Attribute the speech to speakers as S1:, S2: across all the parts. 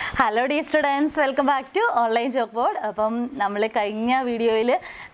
S1: Hello the students welcome back to online chalk board അപ്പം നമ്മൾ കഴിഞ്ഞ വീഡിയോയിൽ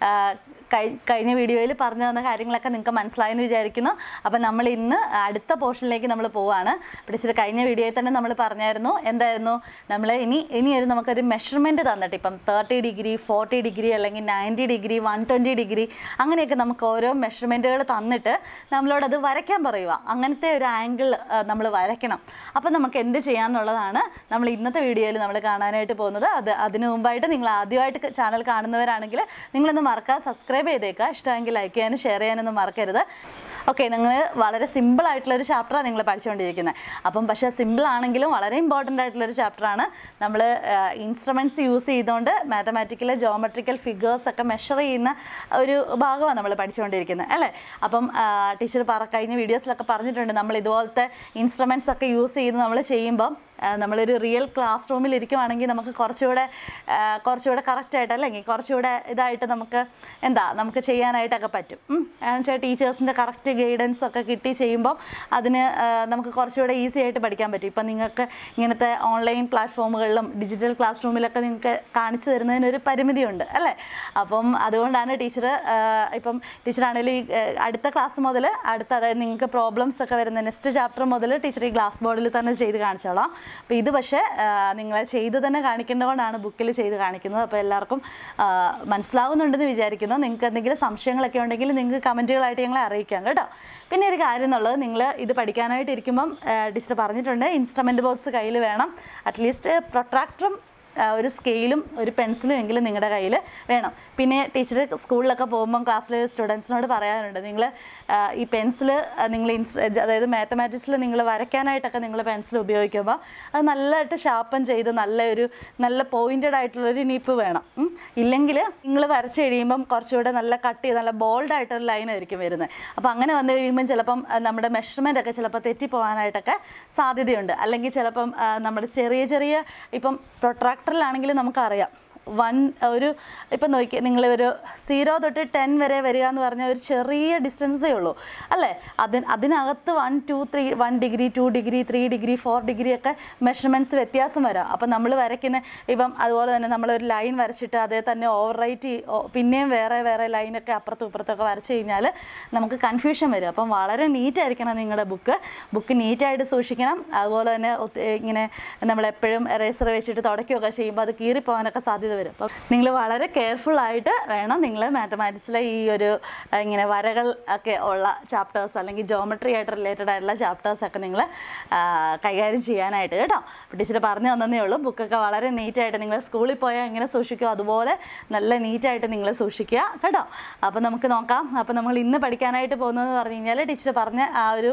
S1: കഴിഞ്ഞ വീഡിയോയിൽ പറഞ്ഞു തന്ന കാര്യങ്ങളൊക്കെ നിങ്ങൾക്ക് മനസ്സിലായെന്ന് വിചാരിക്കുന്നു അപ്പം നമ്മൾ ഇന്ന് അടുത്ത പോർഷനിലേക്ക് നമ്മൾ പോവുകയാണ് പിടിച്ചിട്ട് കഴിഞ്ഞ വീഡിയോയിൽ തന്നെ നമ്മൾ പറഞ്ഞായിരുന്നു എന്തായിരുന്നു നമ്മൾ ഇനി ഇനി ഒരു നമുക്കൊരു മെഷർമെൻറ്റ് തന്നിട്ട് ഇപ്പം തേർട്ടി ഡിഗ്രി ഫോർട്ടി ഡിഗ്രി അല്ലെങ്കിൽ ninety degree one twenty degree അങ്ങനെയൊക്കെ നമുക്ക് ഓരോ മെഷർമെൻറ്റുകൾ തന്നിട്ട് നമ്മളോട് അത് വരയ്ക്കാൻ പറയുക അങ്ങനത്തെ ഒരു ആംഗിൾ നമ്മൾ വരയ്ക്കണം അപ്പം നമുക്ക് എന്ത് ചെയ്യാമെന്നുള്ളതാണ് നമ്മൾ ഇന്നത്തെ വീഡിയോയിൽ നമ്മൾ കാണാനായിട്ട് പോകുന്നത് അത് അതിനു മുമ്പായിട്ട് നിങ്ങൾ ആദ്യമായിട്ട് ചാനൽ കാണുന്നവരാണെങ്കിൽ നിങ്ങളൊന്ന് മറക്കാതെ സബ്സ്ക്രൈബ് ചെയ്തേക്കുക ഇഷ്ടമെങ്കിൽ ലൈക്ക് ചെയ്യാനും ഷെയർ ചെയ്യാനൊന്നും മറക്കരുത് ഓക്കെ നിങ്ങൾ വളരെ സിമ്പിൾ ആയിട്ടുള്ള ഒരു ചാപ്റ്ററാണ് നിങ്ങൾ പഠിച്ചുകൊണ്ടിരിക്കുന്നത് അപ്പം പക്ഷേ സിമ്പിൾ ആണെങ്കിലും വളരെ ഇമ്പോർട്ടൻ്റ് ആയിട്ടുള്ള ഒരു ചാപ്റ്ററാണ് നമ്മൾ ഇൻസ്ട്രുമെൻറ്റ്സ് യൂസ് ചെയ്തുകൊണ്ട് മാത്തമാറ്റിക്കൽ ജോമെട്രിക്കൽ ഫിഗേഴ്സ് ഒക്കെ മെഷർ ചെയ്യുന്ന ഒരു ഭാഗമാണ് നമ്മൾ പഠിച്ചുകൊണ്ടിരിക്കുന്നത് അല്ലേ അപ്പം ടീച്ചർ പറ കഴിഞ്ഞ വീഡിയോസിലൊക്കെ പറഞ്ഞിട്ടുണ്ട് നമ്മൾ ഇതുപോലത്തെ ഇൻസ്ട്രുമെൻറ്റ്സ് ഒക്കെ യൂസ് ചെയ്ത് നമ്മൾ ചെയ്യുമ്പം ആ, നമ്മളൊരു റിയൽ ക്ലാസ് റൂമിൽ ഇരിക്കുവാണെങ്കിൽ നമുക്ക് കുറച്ചുകൂടെ ആ, കുറച്ചുകൂടെ കറക്റ്റായിട്ട് അല്ലെങ്കിൽ കുറച്ചുകൂടെ ഇതായിട്ട് നമുക്ക് എന്താ നമുക്ക് ചെയ്യാനായിട്ടൊക്കെ പറ്റും എന്നുവെച്ചാൽ ടീച്ചേഴ്സിൻ്റെ കറക്റ്റ് ഗൈഡൻസ് ഒക്കെ കിട്ടി ചെയ്യുമ്പോൾ അതിന് ആ, നമുക്ക് കുറച്ചുകൂടെ ഈസി ആയിട്ട് പഠിക്കാൻ പറ്റും ഇപ്പം നിങ്ങൾക്ക് ഇങ്ങനത്തെ ഓൺലൈൻ പ്ലാറ്റ്ഫോമുകളിലും ഡിജിറ്റൽ ക്ലാസ് റൂമിലൊക്കെ നിങ്ങൾക്ക് കാണിച്ചു തരുന്നതിനൊരു പരിമിതിയുണ്ട് അല്ലേ അപ്പം അതുകൊണ്ടാണ് ടീച്ചർ ഇപ്പം ടീച്ചറാണെങ്കിൽ ഈ ആ, അടുത്ത ക്ലാസ് മുതൽ അടുത്ത അതായത് നിങ്ങൾക്ക് പ്രോബ്ലംസ് ഒക്കെ വരുന്ന നെക്സ്റ്റ് ചാപ്റ്റർ മുതൽ ടീച്ചർ ഈ ഗ്ലാസ് ബോർഡിൽ തന്നെ ചെയ്ത് കാണിച്ചോളാം അപ്പോൾ ഇത് പക്ഷേ ആ, നിങ്ങളെ ചെയ്ത് തന്നെ കാണിക്കേണ്ടതുകൊണ്ടാണ് ബുക്കിൽ ചെയ്ത് കാണിക്കുന്നത് അപ്പോൾ എല്ലാവർക്കും ആ, മനസ്സിലാവുന്നുണ്ടെന്ന് വിചാരിക്കുന്നു നിങ്ങൾക്ക് എന്തെങ്കിലും സംശയങ്ങളൊക്കെ ഉണ്ടെങ്കിൽ നിങ്ങൾക്ക് കമൻറ്റുകളായിട്ട് ഞങ്ങളെ അറിയിക്കാം കേട്ടോ പിന്നെ ഒരു കാര്യം എന്നുള്ളത് നിങ്ങൾ ഇത് പഠിക്കാനായിട്ട് ഇരിക്കുമ്പം ടീച്ചർ പറഞ്ഞിട്ടുണ്ട് ഇൻസ്ട്രുമെൻറ്റ് ബോക്സ് കയ്യിൽ വേണം അറ്റ്ലീസ്റ്റ് പ്രൊട്രാക്ടറും ആ, ഒരു സ്കെയിലും ഒരു പെൻസിലും എങ്കിലും നിങ്ങളുടെ കയ്യിൽ വേണം പിന്നെ ടീച്ചർ സ്കൂളിലൊക്കെ പോകുമ്പം ക്ലാസ്സിലെ സ്റ്റുഡൻസിനോട് പറയാറുണ്ട് നിങ്ങൾ ഈ പെൻസിൽ നിങ്ങൾ ഇൻസ് അതായത് മാത്തമാറ്റിക്സിൽ നിങ്ങൾ വരയ്ക്കാനായിട്ടൊക്കെ നിങ്ങൾ പെൻസിൽ ഉപയോഗിക്കുമ്പോൾ അത് നല്ലതായിട്ട് ഷാർപ്പൻ ചെയ്ത് നല്ല ഒരു നല്ല പോയിൻറ്റഡ് ആയിട്ടുള്ളൊരു നിപ്പ് വേണം ഉം. ഇല്ലെങ്കിൽ നിങ്ങൾ വരച്ച് കഴിയുമ്പം കുറച്ചുകൂടെ നല്ല കട്ട് ചെയ്ത് നല്ല ബോൾഡ് ആയിട്ടൊരു ലൈൻ ആയിരിക്കും വരുന്നത് അപ്പോൾ അങ്ങനെ വന്നു കഴിയുമ്പം ചിലപ്പം ആ, നമ്മുടെ മെഷർമെൻ്റ് ഒക്കെ ചിലപ്പോൾ തെറ്റിപ്പോകാനായിട്ടൊക്കെ സാധ്യതയുണ്ട് അല്ലെങ്കിൽ ചിലപ്പം ആ, നമ്മുടെ ചെറിയ ചെറിയ ഇപ്പം പ്രൊട്രാക്ടറിലാണെങ്കിൽ നമുക്കറിയാം വൺ ഒരു ഇപ്പം നോക്കി നിങ്ങളൊരു സീറോ തൊട്ട് ടെൻ വരെ വരിക എന്ന് പറഞ്ഞാൽ ഒരു ചെറിയ ഡിസ്റ്റൻസേ ഉള്ളൂ അല്ലേ അതിന് അതിനകത്ത് one two three one degree two degree three degree four degree ഒക്കെ മെഷർമെൻറ്റ്സ് വ്യത്യാസം വരാം അപ്പം നമ്മൾ വരയ്ക്കുന്ന ഇപ്പം അതുപോലെ തന്നെ നമ്മളൊരു ലൈൻ വരച്ചിട്ട് അതേ തന്നെ ഓവർ റൈറ്റ് പിന്നെയും വേറെ വേറെ ലൈനൊക്കെ അപ്പുറത്തും ഇപ്പുറത്തൊക്കെ വരച്ച് കഴിഞ്ഞാൽ നമുക്ക് കൺഫ്യൂഷൻ വരും അപ്പം വളരെ നീറ്റായിരിക്കണം നിങ്ങളുടെ ബുക്ക് ബുക്ക് നീറ്റായിട്ട് സൂക്ഷിക്കണം അതുപോലെ തന്നെ ഒത്തി- ഇങ്ങനെ നമ്മളെപ്പോഴും എറേസർ വെച്ചിട്ട് തുടയ്ക്കുകയൊക്കെ ചെയ്യുമ്പോൾ അത് കീറിപ്പോകാനൊക്കെ സാധ്യത വരും അപ്പം നിങ്ങൾ വളരെ കെയർഫുൾ ആയിട്ട് വേണം നിങ്ങൾ മാത്തമാറ്റിക്സിലെ ഈ ഒരു ആ, ഇങ്ങനെ വരകൾ ഒക്കെ ഉള്ള ചാപ്റ്റേഴ്സ് അല്ലെങ്കിൽ ജോമെട്രി ആയിട്ട് റിലേറ്റഡ് ആയിട്ടുള്ള ചാപ്റ്റേഴ്സ് ഒക്കെ നിങ്ങൾ കൈകാര്യം ചെയ്യാനായിട്ട് കേട്ടോ ടീച്ചർ പറഞ്ഞു തന്നേ ഉള്ളൂ ബുക്കൊക്കെ വളരെ നീറ്റായിട്ട് നിങ്ങൾ സ്കൂളിൽ പോയാൽ എങ്ങനെ സൂക്ഷിക്കുമോ അതുപോലെ നല്ല നീറ്റായിട്ട് നിങ്ങൾ സൂക്ഷിക്കുക കേട്ടോ അപ്പോൾ നമുക്ക് നോക്കാം അപ്പോൾ നമ്മൾ ഇന്ന് പഠിക്കാനായിട്ട് പോകുന്നതെന്ന് പറഞ്ഞു കഴിഞ്ഞാൽ ടീച്ചർ പറഞ്ഞ ആ ഒരു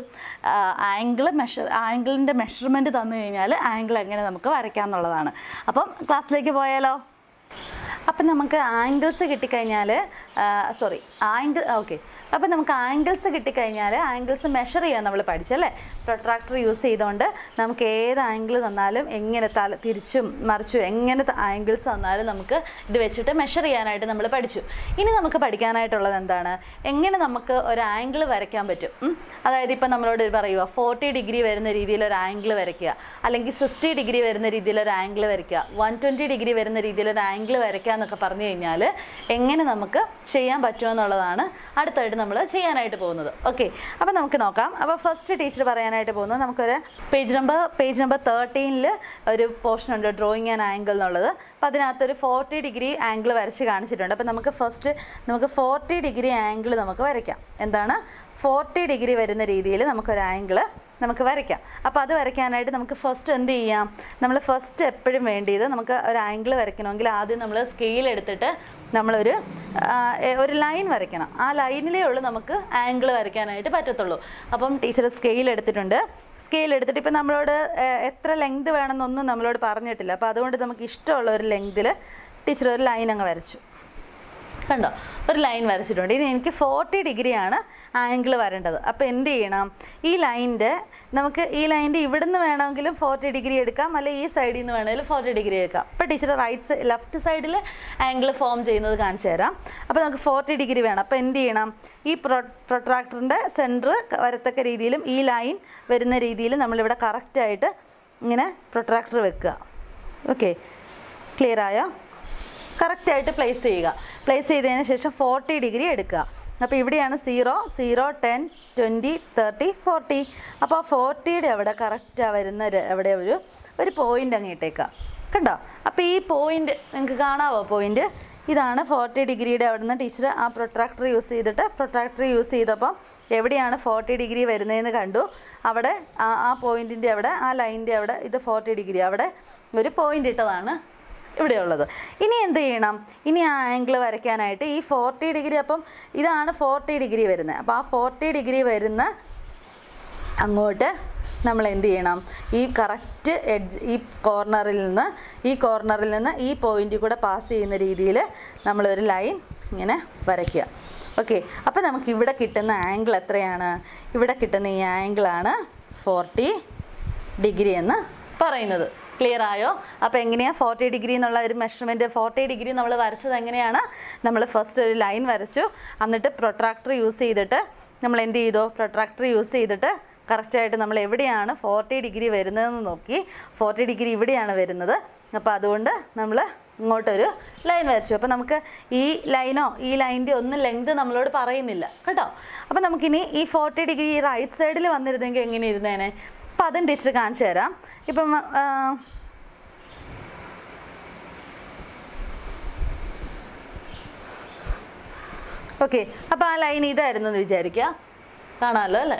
S1: ആംഗിൾ മെഷർ ആംഗിളിൻ്റെ മെഷർമെൻറ്റ് തന്നു കഴിഞ്ഞാൽ ആംഗിൾ എങ്ങനെ നമുക്ക് വരയ്ക്കാം എന്നുള്ളതാണ് അപ്പം ക്ലാസ്സിലേക്ക് പോയാലോ അപ്പം നമുക്ക് ആംഗിൾസ് കിട്ടിക്കഴിഞ്ഞാൽ സോറി ആംഗിൾ ഓക്കെ അപ്പം നമുക്ക് ആംഗിൾസ് കിട്ടിക്കഴിഞ്ഞാൽ ആംഗിൾസ് മെഷർ ചെയ്യാൻ നമ്മൾ പഠിച്ചല്ലേ പ്രൊട്രാക്ടർ യൂസ് ചെയ്തുകൊണ്ട് നമുക്ക് ഏത് ആംഗിൾ തന്നാലും എങ്ങനെ തല തിരിച്ചും മറിച്ചും എങ്ങനെ ആംഗിൾസ് തന്നാലും നമുക്ക് ഇത് വെച്ചിട്ട് മെഷർ ചെയ്യാനായിട്ട് നമ്മൾ പഠിച്ചു ഇനി നമുക്ക് പഠിക്കാനായിട്ടുള്ളത് എന്താണ് എങ്ങനെ നമുക്ക് ഒരു ആംഗിൾ വരയ്ക്കാൻ പറ്റും ഉം? അതായത് ഇപ്പം നമ്മളോട് പറയുക ഫോർട്ടി ഡിഗ്രി വരുന്ന രീതിയിൽ ഒരു ആംഗിൾ വരയ്ക്കുക അല്ലെങ്കിൽ സിക്സ്റ്റി ഡിഗ്രി വരുന്ന രീതിയിൽ ഒരു ആംഗിൾ വരയ്ക്കുക വൺ ട്വൻറ്റി ഡിഗ്രി വരുന്ന രീതിയിൽ ഒരു ആംഗിൾ വരയ്ക്കുക എന്നൊക്കെ പറഞ്ഞു കഴിഞ്ഞാൽ എങ്ങനെ നമുക്ക് ചെയ്യാൻ പറ്റുമെന്നുള്ളതാണ് അടുത്തായിട്ട് നമ്മൾ ചെയ്യാനായിട്ട് പോകുന്നത് ഓക്കെ അപ്പോൾ നമുക്ക് നോക്കാം അപ്പോൾ ഫസ്റ്റ് ടീച്ചർ പറയാനായിട്ട് പോകുന്നത് നമുക്കൊരു പേജ് നമ്പർ പേജ് നമ്പർ തേർട്ടീനിൽ ഒരു പോർഷൻ ഉണ്ട് ഡ്രോയിങ് ആൻഡ് ആംഗിൾ എന്നുള്ളത് അപ്പോൾ അതിനകത്തൊരു ഫോർട്ടി ഡിഗ്രി ആംഗിൾ വരച്ച് കാണിച്ചിട്ടുണ്ട് അപ്പോൾ നമുക്ക് ഫസ്റ്റ് നമുക്ക് ഫോർട്ടി ഡിഗ്രി ആംഗിൾ നമുക്ക് വരയ്ക്കാം എന്താണ് ഫോർട്ടി ഡിഗ്രി വരുന്ന രീതിയിൽ നമുക്കൊരു ആംഗിൾ നമുക്ക് വരയ്ക്കാം അപ്പോൾ അത് വരയ്ക്കാനായിട്ട് നമുക്ക് ഫസ്റ്റ് എന്ത് ചെയ്യാം നമ്മൾ ഫസ്റ്റ് എപ്പോഴും വേണ്ടിയത് നമുക്ക് ഒരു ആംഗിൾ വരയ്ക്കണമെങ്കിൽ ആദ്യം നമ്മൾ സ്കെയിൽ എടുത്തിട്ട് നമ്മളൊരു ആ, എ- ഒരു ലൈൻ വരയ്ക്കണം ആ ലൈനിലേ ഉള്ളൂ നമുക്ക് ആംഗിൾ വരയ്ക്കാനായിട്ട് പറ്റത്തുള്ളൂ അപ്പം ടീച്ചർ സ്കെയിൽ എടുത്തിട്ടുണ്ട് സ്കെയിൽ എടുത്തിട്ട് ഇപ്പം നമ്മളോട് ഏ, എത്ര ലെങ്ത് വേണമെന്നൊന്നും നമ്മളോട് പറഞ്ഞിട്ടില്ല അപ്പോൾ അതുകൊണ്ട് നമുക്ക് ഇഷ്ടമുള്ള ഒരു ലെങ്തിൽ ടീച്ചർ ഒരു ലൈൻ അങ്ങ് വരച്ചു കണ്ടോ ഒരു ലൈൻ വരച്ചിട്ടുണ്ട് ഇനി എനിക്ക് ഫോർട്ടി ഡിഗ്രിയാണ് ആംഗിൾ വരേണ്ടത് അപ്പോൾ എന്ത് ചെയ്യണം ഈ ലൈനിൻ്റെ നമുക്ക് ഈ ലൈനിൻ്റെ ഇവിടുന്ന് വേണമെങ്കിലും ഫോർട്ടി ഡിഗ്രി എടുക്കാം അല്ലെങ്കിൽ ഈ സൈഡിൽ നിന്ന് വേണമെങ്കിലും ഫോർട്ടി ഡിഗ്രി എടുക്കാം അപ്പോൾ ടീച്ചർ റൈറ്റ് സൈഡ് ലെഫ്റ്റ് സൈഡിൽ ആംഗിൾ ഫോം ചെയ്യുന്നത് കാണിച്ചു തരാം അപ്പോൾ നമുക്ക് ഫോർട്ടി ഡിഗ്രി വേണം അപ്പോൾ എന്ത് ചെയ്യണം ഈ പ്രൊ പ്രൊട്രാക്ടറിൻ്റെ സെൻറ്റർ വരത്തക്ക രീതിയിലും ഈ ലൈൻ വരുന്ന രീതിയിൽ നമ്മളിവിടെ കറക്റ്റായിട്ട് ഇങ്ങനെ പ്രൊട്രാക്ടർ വെക്കുക ഓക്കെ ക്ലിയർ ആയോ കറക്റ്റായിട്ട് പ്ലേസ് ചെയ്യുക പ്ലേസ് ചെയ്തതിന് ശേഷം ഫോർട്ടി ഡിഗ്രി എടുക്കുക അപ്പോൾ ഇവിടെയാണ് zero zero ten twenty thirty forty അപ്പോൾ ആ ഫോർട്ടിയുടെ അവിടെ കറക്റ്റാണ് വരുന്ന ഒരു അവിടെ ഒരു ഒരു പോയിൻ്റ് അങ്ങ് ഇട്ടേക്കുക കണ്ടോ അപ്പോൾ ഈ പോയിൻ്റ് നിങ്ങൾക്ക് കാണാവോ പോയിൻ്റ് ഇതാണ് ഫോർട്ടി ഡിഗ്രിയുടെ അവിടെ നിന്ന് ടീച്ചർ ആ പ്രൊട്രാക്ടർ യൂസ് ചെയ്തിട്ട് പ്രൊട്രാക്ടർ യൂസ് ചെയ്തപ്പോൾ എവിടെയാണ് ഫോർട്ടി ഡിഗ്രി വരുന്നതെന്ന് കണ്ടു അവിടെ ആ ആ പോയിൻറ്റിൻ്റെ അവിടെ ആ ലൈനിൻ്റെ അവിടെ ഇത് ഫോർട്ടി ഡിഗ്രി അവിടെ ഒരു പോയിൻ്റ് ഇട്ടതാണ് ഇവിടെയുള്ളത് ഇനി എന്ത് ചെയ്യണം ഇനി ആ ആംഗിൾ വരയ്ക്കാനായിട്ട് ഈ ഫോർട്ടി ഡിഗ്രി അപ്പം ഇതാണ് ഫോർട്ടി ഡിഗ്രി വരുന്നത് അപ്പോൾ ആ ഫോർട്ടി ഡിഗ്രി വരുന്ന അങ്ങോട്ട് നമ്മൾ എന്ത് ചെയ്യണം ഈ കറക്റ്റ് എഡ്ജ് ഈ കോർണറിൽ നിന്ന് ഈ കോർണറിൽ നിന്ന് ഈ പോയിന്റിൽ കൂടെ പാസ് ചെയ്യുന്ന രീതിയിൽ നമ്മളൊരു ലൈൻ ഇങ്ങനെ വരയ്ക്കുക ഓക്കെ അപ്പോൾ നമുക്ക് ഇവിടെ കിട്ടുന്ന ആംഗിൾ എത്രയാണ് ഇവിടെ കിട്ടുന്ന ഈ ആംഗിളാണ് ഫോർട്ടി ഡിഗ്രി എന്ന് പറയുന്നത് ക്ലിയർ ആയോ അപ്പോൾ എങ്ങനെയാണ് ഫോർട്ടി ഡിഗ്രി എന്നുള്ള ഒരു മെഷർമെൻറ്റ് ഫോർട്ടി ഡിഗ്രി നമ്മൾ വരച്ചത് എങ്ങനെയാണ് നമ്മൾ ഫസ്റ്റ് ഒരു ലൈൻ വരച്ചു എന്നിട്ട് പ്രൊട്രാക്ടർ യൂസ് ചെയ്തിട്ട് നമ്മൾ എന്ത് ചെയ്തു പ്രൊട്രാക്ടർ യൂസ് ചെയ്തിട്ട് കറക്റ്റായിട്ട് നമ്മൾ എവിടെയാണ് ഫോർട്ടി ഡിഗ്രി വരുന്നതെന്ന് നോക്കി ഫോർട്ടി ഡിഗ്രി ഇവിടെയാണ് വരുന്നത് അപ്പോൾ അതുകൊണ്ട് നമ്മൾ ഇങ്ങോട്ടൊരു ലൈൻ വരച്ചു അപ്പോൾ നമുക്ക് ഈ ലൈനോ ഈ ലൈനിൻ്റെ ഒന്നും ലെങ്ത് നമ്മളോട് പറയുന്നില്ല കേട്ടോ അപ്പോൾ നമുക്കിനി ഈ ഫോർട്ടി ഡിഗ്രി ഈ റൈറ്റ് സൈഡിൽ വന്നിരുന്നെങ്കിൽ എങ്ങനെ ഇരുന്നേനെ അപ്പോൾ അതും ടീച്ചർ കാണിച്ചു തരാം ഇപ്പം ആ, ഓക്കെ അപ്പോൾ ആ ലൈൻ ഇതായിരുന്നു എന്ന് വിചാരിക്കുക കാണാമല്ലോ അല്ലേ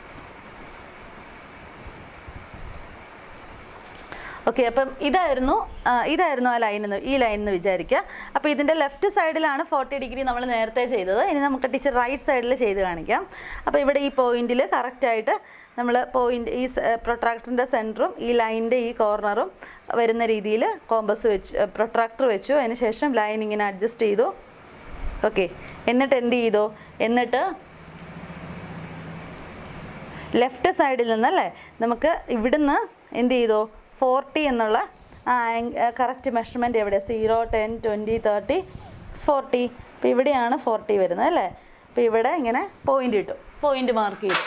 S1: ഓക്കെ അപ്പം ഇതായിരുന്നു ആ, ഇതായിരുന്നു ആ ലൈൻ എന്ന് ഈ ലൈൻ എന്ന് വിചാരിക്കുക അപ്പോൾ ഇതിൻ്റെ ലെഫ്റ്റ് സൈഡിലാണ് ഫോർട്ടി ഡിഗ്രി നമ്മൾ നേരത്തെ ചെയ്തത് ഇനി നമുക്ക് ടീച്ചർ റൈറ്റ് സൈഡിൽ ചെയ്ത് കാണിക്കാം അപ്പോൾ ഇവിടെ ഈ പോയിന്റിൽ കറക്റ്റായിട്ട് നമ്മൾ പോയിന്റ് ഈ പ്രൊട്രാക്ടറിൻ്റെ സെൻറ്ററും ഈ ലൈനിൻ്റെ ഈ കോർണറും വരുന്ന രീതിയിൽ കോമ്പസ് വെച്ച് പ്രൊട്രാക്ടർ വെച്ചു അതിന് ശേഷം ലൈൻ ഇങ്ങനെ അഡ്ജസ്റ്റ് ചെയ്തു ഓക്കെ എന്നിട്ട് എന്ത് ചെയ്തു എന്നിട്ട് ലെഫ്റ്റ് സൈഡിൽ നിന്നല്ലേ നമുക്ക് ഇവിടുന്ന് എന്ത് ചെയ്തു ഫോർട്ടി എന്നുള്ള ആ കറക്റ്റ് മെഷർമെൻറ്റ് എവിടെ zero ten twenty thirty forty അപ്പോൾ ഇവിടെയാണ് ഫോർട്ടി വരുന്നത് അല്ലേ അപ്പോൾ ഇവിടെ ഇങ്ങനെ പോയിന്റ് ഇട്ടു പോയിന്റ് മാർക്ക് ചെയ്തു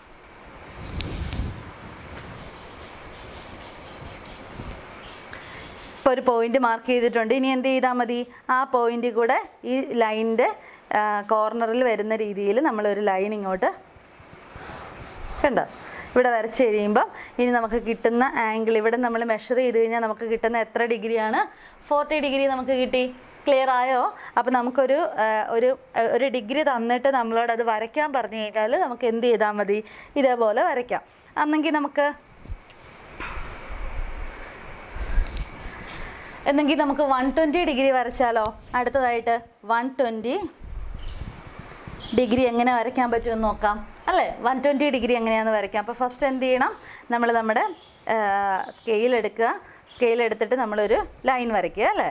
S1: ഇപ്പോൾ ഒരു പോയിന്റ് മാർക്ക് ചെയ്തിട്ടുണ്ട് ഇനി എന്ത് ചെയ്താൽ മതി ആ പോയിന്റ് കൂടെ ഈ ലൈനിൻ്റെ കോർണറിൽ വരുന്ന രീതിയിൽ നമ്മളൊരു ലൈൻ ഇങ്ങോട്ട് കണ്ടോ ഇവിടെ വരച്ച് കഴിയുമ്പോൾ ഇനി നമുക്ക് കിട്ടുന്ന ആംഗിൾ ഇവിടെ നമ്മൾ മെഷർ ചെയ്ത് കഴിഞ്ഞാൽ നമുക്ക് കിട്ടുന്ന എത്ര ഡിഗ്രിയാണ് ഫോർട്ടി ഡിഗ്രി നമുക്ക് കിട്ടി ക്ലിയർ ആയോ അപ്പോൾ നമുക്കൊരു ആ, ഒരു ഒരു ഡിഗ്രി തന്നിട്ട് നമ്മളോട് അത് വരയ്ക്കാൻ പറഞ്ഞു കഴിഞ്ഞാൽ നമുക്ക് എന്ത് ചെയ്താൽ മതി ഇതേപോലെ വരയ്ക്കാം അന്നെങ്കിൽ നമുക്ക് എന്നെങ്കിൽ നമുക്ക് വൺ ട്വൻറ്റി ഡിഗ്രി വരച്ചാലോ അടുത്തതായിട്ട് വൺ ട്വൻറ്റി ഡിഗ്രി എങ്ങനെ വരയ്ക്കാൻ പറ്റുമെന്ന് നോക്കാം അല്ലേ വൺ ട്വൻറ്റി ഡിഗ്രി എങ്ങനെയാണെന്ന് വരയ്ക്കാം അപ്പോൾ ഫസ്റ്റ് എന്ത് ചെയ്യണം നമ്മൾ നമ്മുടെ സ്കെയിൽ എടുക്കുക സ്കെയിൽ എടുത്തിട്ട് നമ്മളൊരു ലൈൻ വരയ്ക്കുക അല്ലേ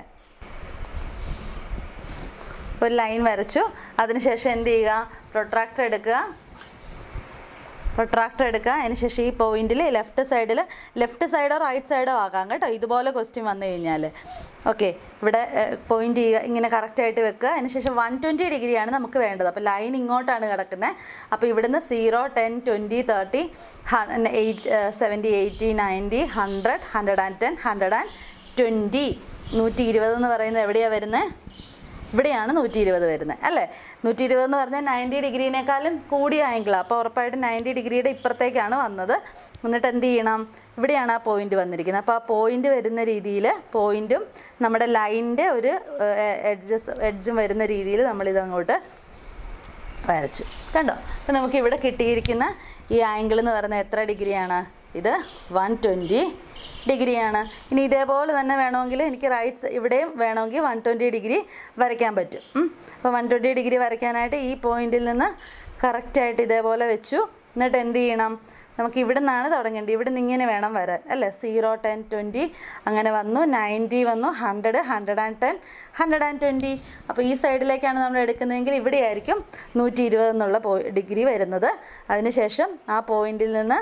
S1: ഒരു ലൈൻ വരച്ചു അതിനുശേഷം എന്ത് ചെയ്യുക പ്രൊട്രാക്ടർ എടുക്കുക പ്രൊട്രാക്ടർ എടുക്കുക അതിനുശേഷം ഈ പോയിന്റിൽ ലെഫ്റ്റ് സൈഡിൽ ലെഫ്റ്റ് സൈഡോ റൈറ്റ് സൈഡോ ആകാം കേട്ടോ ഇതുപോലെ ക്വസ്റ്റ്യൻ വന്നു കഴിഞ്ഞാൽ ഓക്കെ ഇവിടെ പോയിന്റ് ചെയ്യുക ഇങ്ങനെ കറക്റ്റായിട്ട് വെക്കുക അതിനുശേഷം വൺ ട്വൻറ്റി ഡിഗ്രിയാണ് നമുക്ക് വേണ്ടത് അപ്പോൾ ലൈൻ ഇങ്ങോട്ടാണ് കിടക്കുന്നത് അപ്പോൾ ഇവിടുന്ന് zero ten twenty thirty eight seventy eighty ninety hundred hundred and ten hundred and twenty നൂറ്റി ഇരുപത് എന്ന് പറയുന്നത് എവിടെയാണ് വരുന്നത് ഇവിടെയാണ് നൂറ്റി ഇരുപത് വരുന്നത് അല്ലേ നൂറ്റി ഇരുപത് എന്ന് പറഞ്ഞാൽ നയൻറ്റി ഡിഗ്രീനേക്കാളും കൂടിയ ആംഗിളാണ് അപ്പോൾ ഉറപ്പായിട്ടും നയൻറ്റി ഡിഗ്രിയുടെ ഇപ്പുറത്തേക്കാണ് വന്നത് എന്നിട്ട് എന്ത് ചെയ്യണം ഇവിടെയാണ് ആ പോയിന്റ് വന്നിരിക്കുന്നത് അപ്പോൾ ആ പോയിന്റ് വരുന്ന രീതിയിൽ പോയിന്റും നമ്മുടെ ലൈനിൻ്റെ ഒരു എഡ്ജസ് എഡ്ജും വരുന്ന രീതിയിൽ നമ്മളിത് അങ്ങോട്ട് വരച്ചു കണ്ടോ അപ്പോൾ നമുക്ക് ഇവിടെ കിട്ടിയിരിക്കുന്ന ഈ ആംഗിൾ എന്ന് പറയുന്നത് എത്ര ഡിഗ്രിയാണ് ഇത് വൺ ട്വൻറ്റി ഡിഗ്രിയാണ് ഇനി ഇതേപോലെ തന്നെ വേണമെങ്കിൽ എനിക്ക് റൈറ്റ്സ് ഇവിടെയും വേണമെങ്കിൽ വൺ ട്വൻറ്റി ഡിഗ്രി വരയ്ക്കാൻ പറ്റും ഉം. അപ്പോൾ വൺ ട്വൻറ്റി ഡിഗ്രി വരയ്ക്കാനായിട്ട് ഈ പോയിന്റിൽ നിന്ന് കറക്റ്റായിട്ട് ഇതേപോലെ വെച്ചു എന്നിട്ട് എന്ത് ചെയ്യണം നമുക്ക് ഇവിടെ നിന്നാണ് തുടങ്ങേണ്ടത് ഇവിടെ നിന്ന് ഇങ്ങനെ വേണം വരാൻ അല്ലേ സീറോ ടെൻ ട്വൻറ്റി അങ്ങനെ വന്നു നയൻറ്റി വന്നു hundred hundred and ten hundred and twenty അപ്പോൾ ഈ സൈഡിലേക്കാണ് നമ്മൾ എടുക്കുന്നതെങ്കിൽ ഇവിടെയായിരിക്കും നൂറ്റി ഇരുപത് എന്നുള്ള പോ ഡിഗ്രി വരുന്നത് അതിനുശേഷം ആ പോയിന്റിൽ നിന്ന്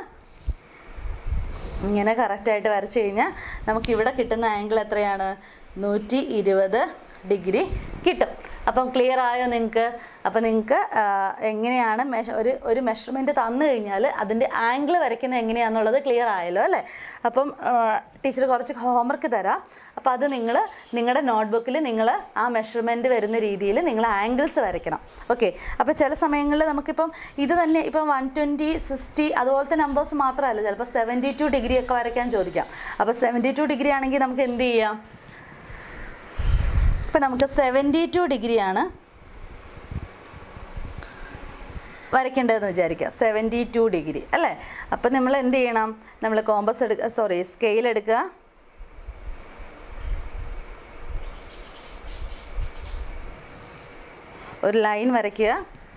S1: ഇങ്ങനെ കറക്റ്റായിട്ട് വരച്ച് കഴിഞ്ഞാൽ നമുക്ക് ഇവിടെ കിട്ടുന്ന ആംഗിൾ എത്രയാണ് നൂറ്റി ഇരുപത് ഡിഗ്രി കിട്ടും അപ്പം ക്ലിയർ ആയോ നിങ്ങൾക്ക് അപ്പം നിങ്ങൾക്ക് എങ്ങനെയാണ് മെഷ ഒരു ഒരു മെഷർമെൻറ്റ് തന്നു കഴിഞ്ഞാൽ അതിൻ്റെ ആംഗിൾ വരയ്ക്കുന്നത് എങ്ങനെയാണെന്നുള്ളത് ക്ലിയർ ആയല്ലോ അല്ലേ അപ്പം ടീച്ചർ കുറച്ച് ഹോംവർക്ക് തരാം അപ്പോൾ അത് നിങ്ങൾ നിങ്ങളുടെ നോട്ട്ബുക്കിൽ നിങ്ങൾ ആ മെഷർമെൻറ്റ് വരുന്ന രീതിയിൽ നിങ്ങൾ ആംഗിൾസ് വരയ്ക്കണം ഓക്കെ അപ്പോൾ ചില സമയങ്ങളിൽ നമുക്കിപ്പം ഇത് തന്നെ ഇപ്പം വൺ ട്വൻറ്റി സിക്സ്റ്റി അതുപോലത്തെ നമ്പേഴ്സ് മാത്രമല്ല ചിലപ്പോൾ സെവൻറ്റി ടു ഡിഗ്രി ഒക്കെ വരയ്ക്കാൻ ചോദിക്കാം അപ്പോൾ സെവൻറ്റി ടു ഡിഗ്രി ആണെങ്കിൽ നമുക്ക് എന്ത് ചെയ്യാം ഇപ്പം നമുക്ക് സെവൻറ്റി ടു ഡിഗ്രിയാണ് വരയ്ക്കേണ്ടതെന്ന് വിചാരിക്കുക സെവൻറ്റി ടു ഡിഗ്രി അല്ലേ അപ്പം നമ്മൾ എന്ത് ചെയ്യണം നമ്മൾ കോമ്പസ് എടുക്കുക സോറി സ്കെയിൽ എടുക്കുക ഒരു ലൈൻ വരയ്ക്കുക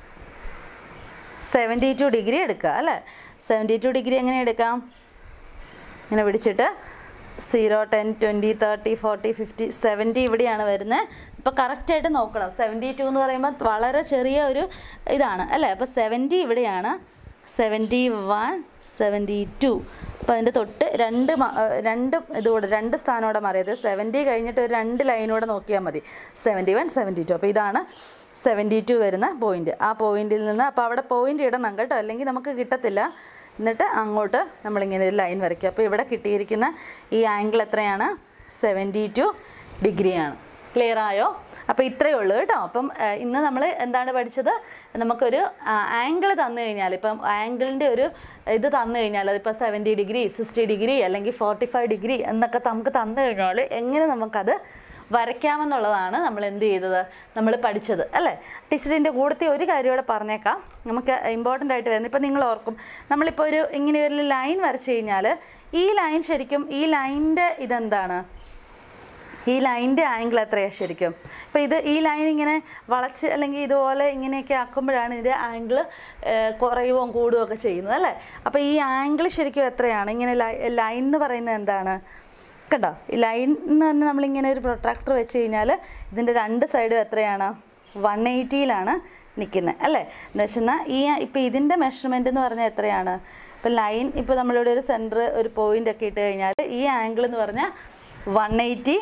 S1: സെവൻറ്റി ടു ഡിഗ്രി എടുക്കുക അല്ലേ സെവൻറ്റി ടു ഡിഗ്രി എങ്ങനെ എടുക്കാം ഇങ്ങനെ പിടിച്ചിട്ട് zero ten twenty thirty forty fifty seventy ഇവിടെയാണ് വരുന്നത് ഇപ്പോൾ കറക്റ്റായിട്ട് നോക്കണം സെവൻറ്റി ടു എന്ന് പറയുമ്പോൾ വളരെ ചെറിയ ഒരു ഇതാണ് അല്ലേ അപ്പോൾ സെവൻറ്റി ഇവിടെയാണ് സെവൻറ്റി വൺ സെവൻറ്റി ടു അപ്പോൾ അതിൻ്റെ തൊട്ട് രണ്ട് മ- ഏഹ് രണ്ട് ഇതുകൂടെ രണ്ട് സ്ഥാനോടെ മാറിയത് സെവൻറ്റി കഴിഞ്ഞിട്ട് ഒരു രണ്ട് ലൈനൂടെ നോക്കിയാൽ മതി സെവൻറ്റി വൺ സെവൻറ്റി ടു അപ്പോൾ ഇതാണ് സെവൻറ്റി ടു വരുന്ന പോയിന്റ് ആ പോയിന്റിൽ നിന്ന് അപ്പോൾ അവിടെ പോയിന്റ് ഇടണം കേട്ടോ അല്ലെങ്കിൽ നമുക്ക് കിട്ടത്തില്ല എന്നിട്ട് അങ്ങോട്ട് നമ്മളിങ്ങനെ ഒരു ലൈൻ വരയ്ക്കുക അപ്പോൾ ഇവിടെ കിട്ടിയിരിക്കുന്ന ഈ ആംഗിൾ എത്രയാണ് സെവൻറ്റി ടു ഡിഗ്രിയാണ് ക്ലിയർ ആയോ അപ്പോൾ ഇത്രയേ ഉള്ളൂ കേട്ടോ അപ്പം ആ, ഇന്ന് നമ്മൾ എന്താണ് പഠിച്ചത് നമുക്കൊരു ആംഗിൾ തന്നു കഴിഞ്ഞാൽ ഇപ്പം ആംഗിളിൻ്റെ ഒരു ഇത് തന്നു കഴിഞ്ഞാൽ അതിപ്പോൾ സെവൻറ്റി ഡിഗ്രി സിക്സ്റ്റി ഡിഗ്രി അല്ലെങ്കിൽ ഫോർട്ടി ഫൈവ് ഡിഗ്രി എന്നൊക്കെ നമുക്ക് തന്നു കഴിഞ്ഞാൽ എങ്ങനെ നമുക്കത് വരയ്ക്കാമെന്നുള്ളതാണ് നമ്മൾ എന്ത് ചെയ്തത് നമ്മൾ പഠിച്ചത് അല്ലേ ടീച്ചറിൻ്റെ കൂടത്തെ ഒരു കാര്യം കൂടെ പറഞ്ഞേക്കാം നമുക്ക് ഇമ്പോർട്ടൻ്റ് ആയിട്ട് വരുന്നത് ഇപ്പം നിങ്ങൾ ഓർക്കും നമ്മളിപ്പോൾ ഒരു ഇങ്ങനെ ഒരു ലൈൻ വരച്ച് കഴിഞ്ഞാൽ ഈ ലൈൻ ശരിക്കും ഈ ലൈനിൻ്റെ ഇതെന്താണ് ഈ ലൈനിൻ്റെ ആംഗിൾ എത്രയാണ് ശരിക്കും ഇപ്പോൾ ഇത് ഈ ലൈൻ ഇങ്ങനെ വളച്ച് അല്ലെങ്കിൽ ഇതുപോലെ ഇങ്ങനെയൊക്കെ ആക്കുമ്പോഴാണ് ഇതിൻ്റെ ആംഗിൾ കുറയുകയും കൂടുകയും ഒക്കെ ചെയ്യുന്നത് അല്ലേ അപ്പോൾ ഈ ആംഗിൾ ശരിക്കും എത്രയാണ് ഇങ്ങനെ ലൈൻ എന്ന് പറയുന്നത് എന്താണ് കണ്ടോ ഈ ലൈൻ എന്ന് പറഞ്ഞാൽ നമ്മളിങ്ങനെ ഒരു പ്രൊട്രാക്ടർ വെച്ച് കഴിഞ്ഞാൽ ഇതിൻ്റെ രണ്ട് സൈഡും എത്രയാണ് വൺ എയ്റ്റിയിലാണ് നിൽക്കുന്നത് അല്ലേ എന്ന് വെച്ചാൽ ഈ ഇപ്പോൾ ഇതിൻ്റെ മെഷർമെൻറ്റ് എന്ന് പറഞ്ഞാൽ എത്രയാണ് ഇപ്പോൾ ലൈൻ ഇപ്പോൾ നമ്മളിവിടെ ഒരു സെൻറ്റർ ഒരു പോയിൻ്റ് ഒക്കെ ഇട്ട് കഴിഞ്ഞാൽ ഈ ആംഗിൾ എന്ന് പറഞ്ഞാൽ വൺ എയ്റ്റി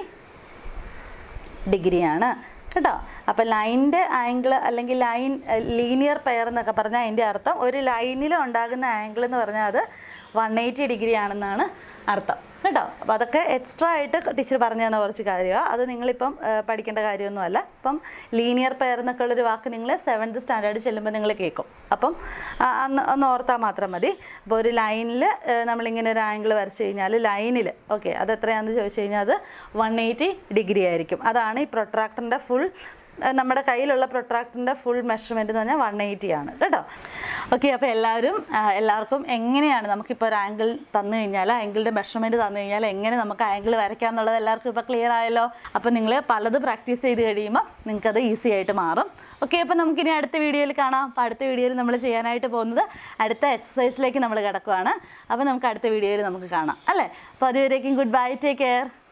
S1: ഡിഗ്രിയാണ് കേട്ടോ അപ്പോൾ ലൈനിൻ്റെ ആംഗിൾ അല്ലെങ്കിൽ ലൈൻ ലീനിയർ പെയർ എന്നൊക്കെ പറഞ്ഞാൽ അതിൻ്റെ അർത്ഥം ഒരു ലൈനിൽ ഉണ്ടാകുന്ന ആംഗിൾ എന്ന് പറഞ്ഞാൽ അത് വൺ എയ്റ്റി ഡിഗ്രി ആണെന്നാണ് അർത്ഥം കേട്ടോ അപ്പോൾ അതൊക്കെ എക്സ്ട്രാ ആയിട്ട് ടീച്ചർ പറഞ്ഞു തന്ന കുറച്ച് കാര്യമാണ് അത് നിങ്ങളിപ്പം ആ, പഠിക്കേണ്ട കാര്യമൊന്നുമല്ല ഇപ്പം ലീനിയർ പെയർ എന്നൊക്കെ ഉള്ളൊരു വാക്ക് നിങ്ങൾ സെവൻത്ത് സ്റ്റാൻഡേർഡ് ചെല്ലുമ്പോൾ നിങ്ങൾ കേൾക്കും അപ്പം ആ, അന്ന് ഒന്ന് ഓർത്താൽ മാത്രം മതി അപ്പോൾ ഒരു ലൈനിൽ നമ്മളിങ്ങനെ ഒരു ആംഗിൾ വരച്ച് കഴിഞ്ഞാൽ ലൈനിൽ ഓക്കെ അത് എത്രയാണെന്ന് ചോദിച്ചു കഴിഞ്ഞാൽ അത് വൺ എയ്റ്റി ഡിഗ്രി ആയിരിക്കും അതാണ് ഈ പ്രൊട്രാക്ടറിൻ്റെ ഫുൾ നമ്മുടെ കയ്യിലുള്ള പ്രൊട്രാക്ടറിൻ്റെ ഫുൾ മെഷർമെൻറ്റ് എന്ന് പറഞ്ഞാൽ വൺ എയ്റ്റി ആണ് കേട്ടോ ഓക്കെ അപ്പോൾ എല്ലാവരും ആ, എല്ലാവർക്കും എങ്ങനെയാണ് നമുക്കിപ്പോൾ ഒരു ആംഗിൾ തന്നു കഴിഞ്ഞാൽ ആംഗിളിൻ്റെ മെഷർമെൻറ്റ് തന്നു കഴിഞ്ഞാൽ എങ്ങനെ നമുക്ക് ആംഗിൾ വരയ്ക്കാം എന്നുള്ളത് എല്ലാവർക്കും ഇപ്പോൾ ക്ലിയർ ആയല്ലോ അപ്പോൾ നിങ്ങൾ പലത് പ്രാക്ടീസ് ചെയ്ത് കഴിയുമ്പോൾ നിങ്ങൾക്കത് ഈസി ആയിട്ട് മാറും ഓക്കെ അപ്പോൾ നമുക്കിനി അടുത്ത വീഡിയോയിൽ കാണാം അപ്പോൾ അടുത്ത വീഡിയോയിൽ നമ്മൾ ചെയ്യാനായിട്ട് പോകുന്നത് അടുത്ത എക്സസൈസിലേക്ക് നമ്മൾ കിടക്കുവാണ് അപ്പോൾ നമുക്ക് അടുത്ത വീഡിയോയിൽ നമുക്ക് കാണാം അല്ലേ അപ്പോൾ അതുവരേക്കും ഗുഡ് ബൈ ടേക്ക് കെയർ